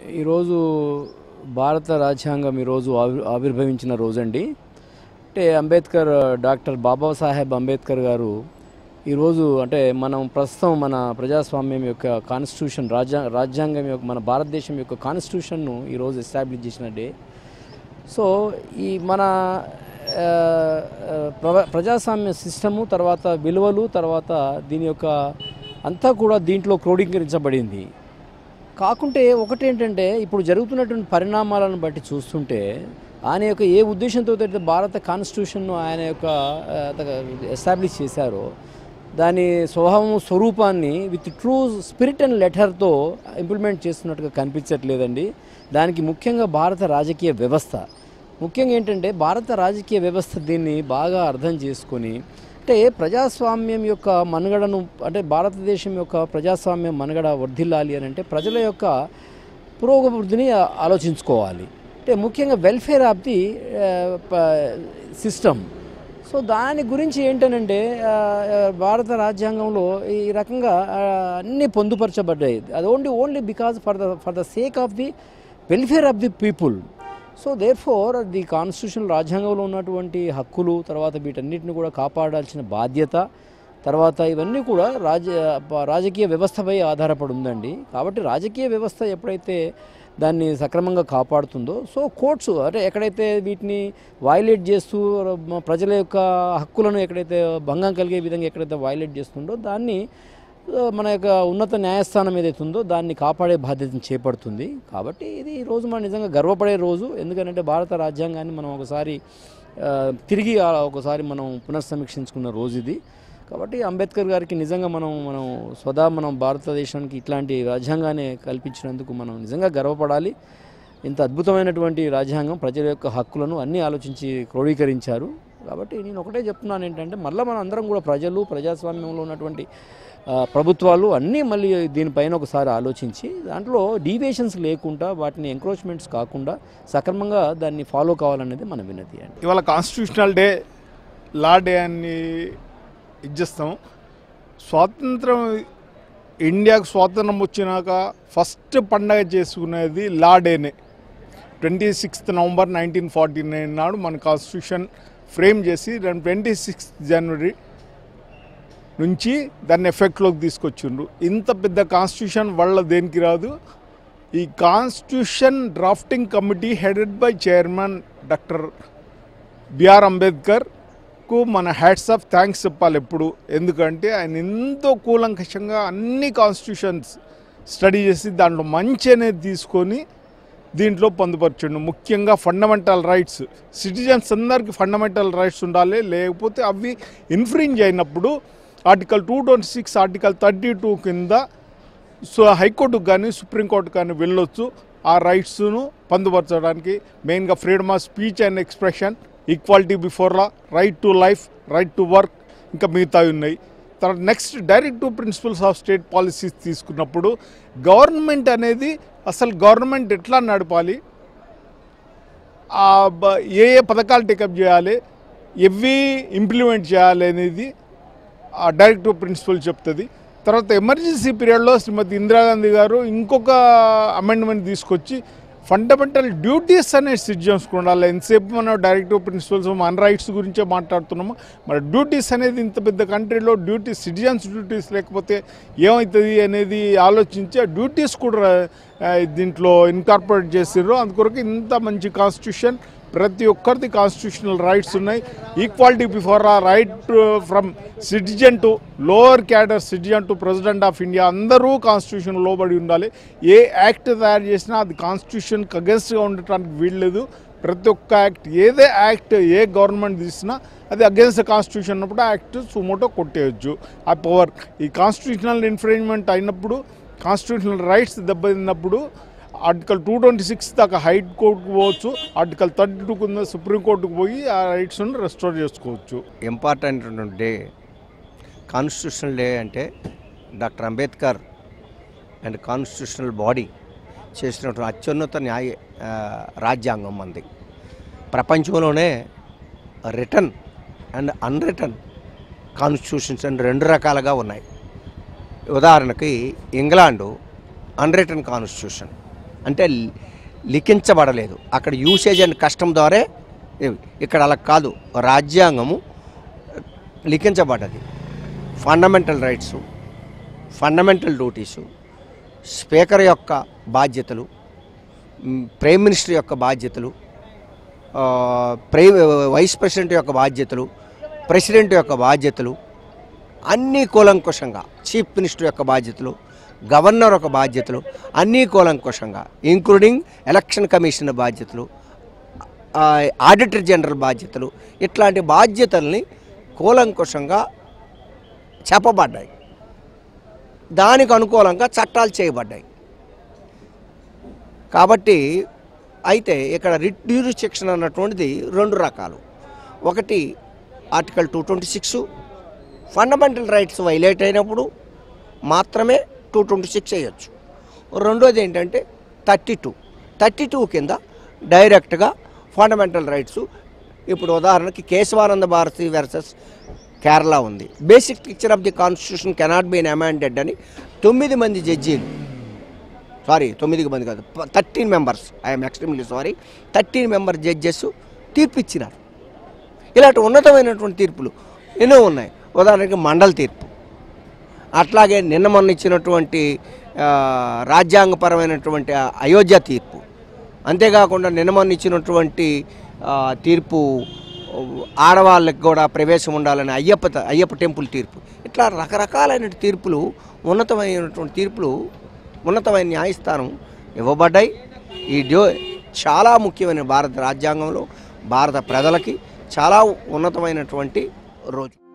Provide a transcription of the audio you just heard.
ఈరోజు భారత రాజ్యాంగం ఈరోజు ఆవి ఆవిర్భవించిన రోజండి అంటే అంబేద్కర్ డాక్టర్ బాబాసాహెబ్ అంబేద్కర్ గారు ఈరోజు అంటే మనం ప్రస్తుతం మన ప్రజాస్వామ్యం యొక్క కాన్స్టిట్యూషన్ రాజ్యా రాజ్యాంగం యొక్క మన భారతదేశం యొక్క కాన్స్టిట్యూషన్ను ఈరోజు ఎస్టాబ్లిష్ చేసిన డే సో ఈ మన ఆ, ఆ, ప్ర- ప్రజాస్వామ్య సిస్టము తర్వాత విలువలు తర్వాత దీని యొక్క అంతా కూడా దీంట్లో క్రోడీకరించబడింది కాకుంటే ఒకటేంటంటే ఇప్పుడు జరుగుతున్నటువంటి పరిణామాలను బట్టి చూస్తుంటే ఆయన యొక్క ఏ ఉద్దేశంతో అయితే భారత కాన్స్టిట్యూషన్ను ఆయన యొక్క ఎస్టాబ్లిష్ చేశారో దాని స్వభావం స్వరూపాన్ని విత్ ట్రూ స్పిరిట్ అండ్ లెటర్తో ఇంప్లిమెంట్ చేస్తున్నట్టుగా కనిపించట్లేదండి దానికి ముఖ్యంగా భారత రాజకీయ వ్యవస్థ ముఖ్యంగా ఏంటంటే భారత రాజకీయ వ్యవస్థ దీన్ని బాగా అర్థం చేసుకొని అంటే ప్రజాస్వామ్యం యొక్క మనుగడను అంటే భారతదేశం యొక్క ప్రజాస్వామ్యం మనుగడ వర్ధిల్లాలి అని అంటే ప్రజల యొక్క పురోగభివృద్ధిని ఆ- ఆలోచించుకోవాలి అంటే ముఖ్యంగా welfare of the system so దాని గురించి ఏంటనంటే ఆ, ఆ, భారత రాజ్యాంగంలో ఈ రకంగా ఆ, అన్నీ పొందుపరచబడ్డాయి అది only only because for the for the sake of the welfare of the people so therefore the constitution రాజ్యాంగంలో ఉన్నటువంటి హక్కులు తర్వాత వీటన్నిటిని కూడా కాపాడాల్సిన బాధ్యత తర్వాత ఇవన్నీ కూడా రాజ ప- రాజకీయ వ్యవస్థపై ఆధారపడి ఉందండి కాబట్టి రాజకీయ వ్యవస్థ ఎప్పుడైతే దాన్ని సక్రమంగా కాపాడుతుందో సో కోర్ట్స్ అంటే ఎక్కడైతే వీటిని వైలేట్ చేస్తూ మ- ప్రజల యొక్క హక్కులను ఎక్కడైతే భంగం కలిగే విధంగా ఎక్కడైతే వైలేట్ చేస్తుందో దాన్ని ఆ, మన యొక్క ఉన్నత న్యాయస్థానం ఏదైతే ఉందో దాన్ని కాపాడే బాధ్యతను చేపడుతుంది కాబట్టి ఇది ఈ రోజు మనం నిజంగా గర్వపడే రోజు ఎందుకంటే భారత రాజ్యాంగాన్ని మనం ఒకసారి ఆ, తిరిగి ఆ ఒకసారి మనం పునఃసమీక్షించుకున్న రోజు ఇది కాబట్టి అంబేద్కర్ గారికి నిజంగా మనం మనం స్వదా మనం భారతదేశానికి ఇట్లాంటి రాజ్యాంగాన్ని కల్పించినందుకు మనం నిజంగా గర్వపడాలి ఇంత అద్భుతమైనటువంటి రాజ్యాంగం ప్రజల యొక్క హక్కులను అన్నీ ఆలోచించి క్రోడీకరించారు కాబట్టి నేను ఒకటే చెప్తున్నాను ఏంటంటే మళ్ళీ మన అందరం కూడా ప్రజలు ప్రజాస్వామ్యంలో ఉన్నటువంటి ఆ, ప్రభుత్వాలు అన్నీ మళ్ళీ దీనిపైన ఒకసారి ఆలోచించి దాంట్లో డీవియేషన్స్ లేకుండా వాటిని ఎంక్రోచ్మెంట్స్ కాకుండా సక్రమంగా దాన్ని ఫాలో కావాలనేది మన వినతి అండి ఇవాళ కాన్స్టిట్యూషనల్ డే లా డే అని ఇచ్చేస్తాం స్వాతంత్రం ఇండియాకు స్వాతంత్రం వచ్చినాక ఫస్ట్ పండగ చేసుకునేది లా డేనే twenty sixth November nineteen forty nine నాడు మన కాన్స్టిట్యూషన్ ఫ్రేమ్ చేసి ట్వంటీ సిక్స్త్ జనవరి నుంచి దాన్ని ఎఫెక్ట్లోకి తీసుకొచ్చిండ్రు ఇంత పెద్ద కాన్స్టిట్యూషన్ వల్ల దేనికి రాదు ఈ constitution drafting committee headed by chairman doctor BR అంబేద్కర్కు మన హ్యాట్స్ ఆఫ్ థ్యాంక్స్ చెప్పాలి ఎప్పుడు ఎందుకంటే ఆయన ఎంతో కూలంకషంగా అన్ని కాన్స్టిట్యూషన్స్ స్టడీ చేసి దాంట్లో మంచి అనేది తీసుకొని దీంట్లో పొందుపరచండు ముఖ్యంగా ఫండమెంటల్ రైట్స్ సిటిజన్స్ అందరికీ ఫండమెంటల్ రైట్స్ ఉండాలి లేకపోతే అవి ఇన్ఫ్రింజ్ అయినప్పుడు article two twenty six article thirty two కింద సో హైకోర్టుకు కానీ సుప్రీంకోర్టు కానీ వెళ్ళొచ్చు ఆ రైట్స్ను పొందుపరచడానికి మెయిన్గా freedom of speech and expression equality before law right to life right to work ఇంకా మిగతావి ఉన్నాయి తర్వాత next direct to principles of state policies తీసుకున్నప్పుడు గవర్నమెంట్ అనేది అసలు గవర్నమెంట్ ఎట్లా నడపాలి ఆ బ- ఏ ఏ పథకాలు టేకప్ చేయాలి ఎవి ఇంప్లిమెంట్ చేయాలి అనేది ఆ డైరెక్టివ్ ప్రిన్సిపల్ చెప్తుంది తర్వాత ఎమర్జెన్సీ పీరియడ్లో శ్రీమతి ఇందిరాగాంధీ గారు ఇంకొక అమెండ్మెంట్ తీసుకొచ్చి ఫండమెంటల్ డ్యూటీస్ అనే సిటిజన్స్కి ఉండాలి ఎంతసేపు మనం డైరెక్టివ్ ప్రిన్సిపల్స్ మన రైట్స్ గురించే మాట్లాడుతున్నాము మరి డ్యూటీస్ అనేది ఇంత పెద్ద కంట్రీలో డ్యూటీస్ సిటిజన్స్ డ్యూటీస్ లేకపోతే ఏమవుతుంది అనేది ఆలోచించి ఆ డ్యూటీస్ కూడా ఆ, దీంట్లో ఇన్కార్పొరేట్ చేసారు అందుకొరకు ఇంత మంచి కాన్స్టిట్యూషన్ ప్రతి ఒక్కరిది కాన్స్టిట్యూషనల్ రైట్స్ ఉన్నాయి ఈక్వాలిటీ బిఫోర్ ఆ right from citizen to lower cadre citizen to president of India అందరూ కాన్స్టిట్యూషన్ లోబడి ఉండాలి ఏ యాక్ట్ తయారు చేసినా అది కాన్స్టిట్యూషన్కి అగెన్స్ట్గా ఉండటానికి వీల్లేదు ప్రతి ఒక్క యాక్ట్ ఏదే యాక్ట్ ఏ గవర్నమెంట్ తీసినా అది అగేన్స్ట్ కాన్స్టిట్యూషన్ అన్నప్పుడు ఆ యాక్ట్ సుమోటో కొట్టేయచ్చు ఆ పవర్ ఈ కాన్స్టిట్యూషనల్ ఇన్ఫ్రింజ్మెంట్ అయినప్పుడు కాన్స్టిట్యూషనల్ రైట్స్ దెబ్బతిన్నప్పుడు ఆర్టికల్ టూ ట్వంటీ సిక్స్ దాకా హై కోర్టుకు పోవచ్చు ఆర్టికల్ థర్టీ టూ కింద సుప్రీంకోర్టుకు పోయి ఆ రైట్స్ను రెస్టోర్ చేసుకోవచ్చు ఇంపార్టెంట్ డే కాన్స్టిట్యూషనల్ డే అంటే doctor Ambedkar and constitutional body చేసినటువంటి అత్యున్నత న్యాయ ఆ, రాజ్యాంగం మంది ప్రపంచంలోనే రిటర్న్ అండ్ అన్రిటర్న్ కాన్స్టిట్యూషన్స్ అని రెండు రకాలుగా ఉన్నాయి ఉదాహరణకి ఇంగ్లాండు అన్రిటర్న్ కాన్స్టిట్యూషన్ అంటే లి- లిఖించబడలేదు అక్కడ యూసేజ్ అండ్ కష్టం ద్వారా ఇవి. ఇక్కడ అలా కాదు రాజ్యాంగము లిఖించబడ్డది fundamental rights fundamental duties speaker యొక్క బాధ్యతలు మ్, ప్రైమ్ మినిస్టర్ యొక్క బాధ్యతలు ఆ, ప్రై వైస్ ప్రెసిడెంట్ యొక్క బాధ్యతలు ప్రెసిడెంట్ యొక్క బాధ్యతలు అన్నీ కూలంకుషంగా చీఫ్ మినిస్టర్ యొక్క బాధ్యతలు గవర్నర్ యొక్క బాధ్యతలు అన్నీ కూలంకుషంగా ఇంక్లూడింగ్ ఎలక్షన్ కమిషన్ బాధ్యతలు ఆ, ఆడిటర్ జనరల్ బాధ్యతలు ఇట్లాంటి బాధ్యతల్ని కూలంకుషంగా చెప్పబడ్డాయి దానికి అనుకూలంగా చట్టాలు చేయబడ్డాయి కాబట్టి అయితే ఇక్కడ రిట్ డ్యూరిస్టిక్షన్ అన్నటువంటిది రెండు రకాలు ఒకటి article two twenty six fundamental rights violate అయినప్పుడు మాత్రమే టూ ట్వంటీ సిక్స్ వేయచ్చు రెండోది ఏంటంటే థర్టీ టూ థర్టీ టూ కింద డైరెక్ట్గా ఫండమెంటల్ రైట్స్ ఇప్పుడు ఉదాహరణకి కేశవానంద భారతి వర్సెస్ కేరళ ఉంది basic picture of the constitution cannot been amended అని తొమ్మిది మంది జడ్జీలు సారీ తొమ్మిది మంది కాదు thirteen members I'm extremely sorry thirteen member judges తీర్పు ఇచ్చినారు ఇలాంటి ఉన్నతమైనటువంటి తీర్పులు ఎన్నో ఉన్నాయి ఉదాహరణకి మండల్ తీర్పు అట్లాగే నిన్న మొన్న ఇచ్చినటువంటి ఆ, రాజ్యాంగపరమైనటువంటి ఆ అయోధ్య తీర్పు అంతేకాకుండా నిన్న మొన్న ఇచ్చినటువంటి ఆ, తీర్పు ఆడవాళ్ళకి కూడా ప్రవేశం ఉండాలని అయ్యప్ప త- అయ్యప్ప టెంపుల్ తీర్పు ఇట్లా రకరకాలైన తీర్పులు ఉన్నతమైనటువంటి తీర్పులు ఉన్నతమైన న్యాయస్థానం ఇవ్వబడ్డాయి ఈ డ్యో చాలా ముఖ్యమైన భారత రాజ్యాంగంలో భారత ప్రజలకి చాలా ఉన్నతమైనటువంటి రోజు